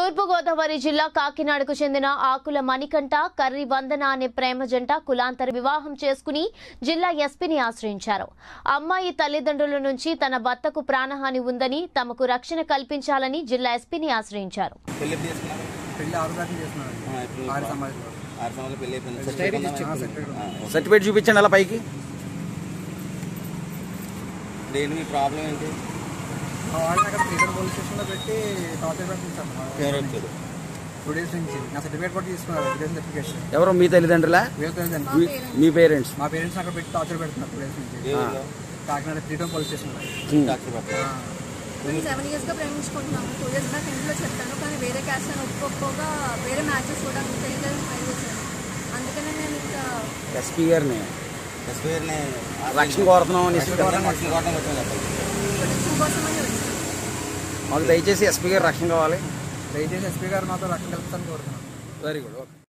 తూర్పుగోదావరి జిల్లా కాకినాడకు చెందిన ఆకుల మణికంఠ కర్రి వందన అనే ప్రేమ జంట కులాంతర వివాహం చేసుకుని జిల్లా ఎస్పీని ఆశ్రయించారు అమ్మాయి తల్లిదండ్రుల నుంచి తన భర్తకు ప్రాణహాని ఉందని తమకు రక్షణ కల్పించాలని జిల్లా ఎస్పీని ఆశ్రయించారు పెళ్లి ఎప్పుడు చేసుకున్నారు పెళ్లి ఆరు దాకా చేస్తున్నాడు ఆ, ఇప్పుడు ఆరు సమాజంలో ఆరు సంవత్సరాలు పెళ్లి అయిపోయింది సర్టిఫికేట్ ఉందా? ఆ, సర్టిఫికేట్ ఉంది. ఆ, ఓకే. సర్టిఫికేట్ చూపించండి అలా పైకి ఇప్పుడు ఏంటి మీ ప్రాబ్లం ఏంటి మా వాళ్ళని అక్కడ శ్రీకాకుళం పోలీస్ స్టేషన్లో పెట్టి టార్చర్ పెట్టించాను ఎవరు వచ్చారు టూ డేస్ నుంచి నా సర్టిఫికేట్ కూడా తీసుకున్నారు ఎడ్యుకేషన్ సర్టిఫికేట్ ఎవరు మీ తల్లిదండ్రులా వేరే తెలియదండి మీ- మీ పేరెంట్స్ మా పేరెంట్స్ అక్కడ పెట్టి టార్చర్ పెడుతున్నారు టూ డేస్ నుంచి ఏ ఊళ్ళో? కాకినాడ శ్రీకాకుళం పోలీస్ స్టేషన్లో డాక్టర్ పట్ల మేము సెవెన్ ఇయర్స్గా ప్రేమించుకుంటున్నాము టూ ఇయర్స్ బ్యాక్ ఇంట్లో చెప్పాను కానీ వేరే క్యాస్ట్ అని ఒప్పుకోకపోగా వేరే మ్యాచెస్ చూడడానికి తెలియదని ట్రై చేశాను అందుకనే నేను ఇంకా ఎస్పీ గారిని ఎస్పీ గారిని రక్షణ కోరుతున్నాం అని రక్షణ కోరడం రక్షణ కోరడం వచ్చాను చెప్పాలి ప్రొటెక్షన్ కోసమని వచ్చాను మాకు దయచేసి ఎస్పీ గారు రక్షణ కావాలి దయచేసి ఎస్పీ గారు మాతో రక్షణ కల్పించాలని కోరుతున్నాను వెరీ గుడ్ ఓకే